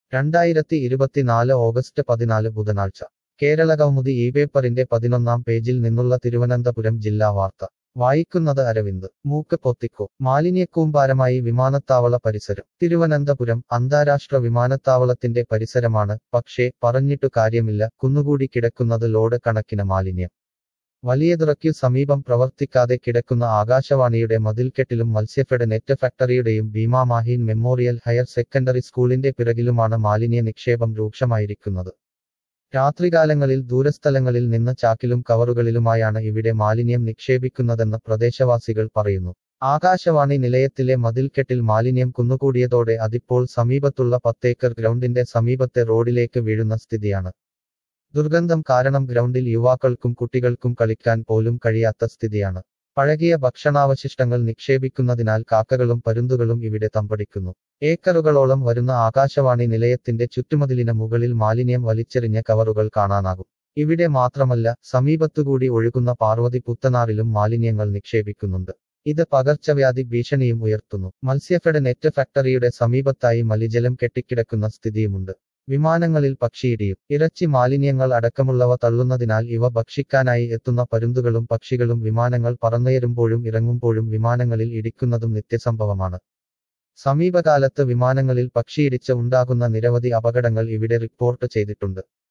രണ്ടായിരത്തി ഇരുപത്തിനാല് ഓഗസ്റ്റ് പതിനാല് ബുധനാഴ്ച കേരളകൗമുദി ഈ പേപ്പറിന്റെ പതിനൊന്നാം പേജിൽ നിന്നുള്ള തിരുവനന്തപുരം ജില്ലാ വാർത്ത വായിക്കുന്നത് അരവിന്ദ് മൂക്ക് പൊത്തിക്കോ മാലിന്യക്കൂമ്പാരമായി വിമാനത്താവള പരിസരം തിരുവനന്തപുരം അന്താരാഷ്ട്ര വിമാനത്താവളത്തിന്റെ പരിസരമാണ് പക്ഷേ പറഞ്ഞിട്ടു കാര്യമില്ല കുന്നുകൂടി കിടക്കുന്നത് ലോഡ് കണക്കിന് മാലിന്യം വലിയതുറയ്ക്കു സമീപം പ്രവർത്തിക്കാതെ കിടക്കുന്ന ആകാശവാണിയുടെ മതിൽക്കെട്ടിലും മത്സ്യഫെഡ് നെറ്റ് ഫാക്ടറിയുടെയും Bheema Maheen memorial higher secondary സ്കൂളിന്റെ പിറകിലുമാണ് മാലിന്യ നിക്ഷേപം രൂക്ഷമായിരിക്കുന്നത് രാത്രികാലങ്ങളിൽ ദൂരസ്ഥലങ്ങളിൽ നിന്ന് ചാക്കിലും കവറുകളിലുമായാണ് ഇവിടെ മാലിന്യം നിക്ഷേപിക്കുന്നതെന്ന് പ്രദേശവാസികൾ പറയുന്നു ആകാശവാണി നിലയത്തിലെ മതിൽക്കെട്ടിൽ മാലിന്യം കുന്നുകൂടിയതോടെ അതിപ്പോൾ സമീപത്തുള്ള പത്തേക്കർ ഗ്രൗണ്ടിന്റെ സമീപത്തെ റോഡിലേക്ക് വീഴുന്ന സ്ഥിതിയാണ് ദുർഗന്ധം കാരണം ഗ്രൗണ്ടിൽ യുവാക്കൾക്കും കുട്ടികൾക്കും കളിക്കാൻ പോലും കഴിയാത്ത സ്ഥിതിയാണ് പഴകിയ ഭക്ഷണാവശിഷ്ടങ്ങൾ നിക്ഷേപിക്കുന്നതിനാൽ കാക്കകളും പരുന്തുകളും ഇവിടെ തമ്പടിക്കുന്നു ഏക്കറുകളോളം വരുന്ന ആകാശവാണി നിലയത്തിന്റെ ചുറ്റുമതിലിന് മുകളിൽ മാലിന്യം വലിച്ചെറിഞ്ഞ കവറുകൾ കാണാനാകും ഇവിടെ മാത്രമല്ല സമീപത്തുകൂടി ഒഴുകുന്ന പാർവതി പുത്തനാറിലും മാലിന്യങ്ങൾ നിക്ഷേപിക്കുന്നുണ്ട് ഇത് പകർച്ചവ്യാധി ഭീഷണിയും ഉയർത്തുന്നു മത്സ്യഫെഡ് നെറ്റ് ഫാക്ടറിയുടെ സമീപത്തായി മലിജലം കെട്ടിക്കിടക്കുന്ന സ്ഥിതിയുമുണ്ട് വിമാനങ്ങളിൽ പക്ഷിയിടിയും ഇറച്ചി മാലിന്യങ്ങൾ അടക്കമുള്ളവ തള്ളുന്നതിനാൽ ഇവ ഭക്ഷിക്കാനായി എത്തുന്ന പരുന്തുകളും പക്ഷികളും വിമാനങ്ങൾ പറന്നുയരുമ്പോഴും ഇറങ്ങുമ്പോഴും വിമാനങ്ങളിൽ ഇടിക്കുന്നതും നിത്യസംഭവമാണ് സമീപകാലത്ത് വിമാനങ്ങളിൽ പക്ഷിയിടിച്ച് ഉണ്ടാകുന്ന നിരവധി അപകടങ്ങൾ ഇവിടെ റിപ്പോർട്ട് ചെയ്തിട്ടുണ്ട്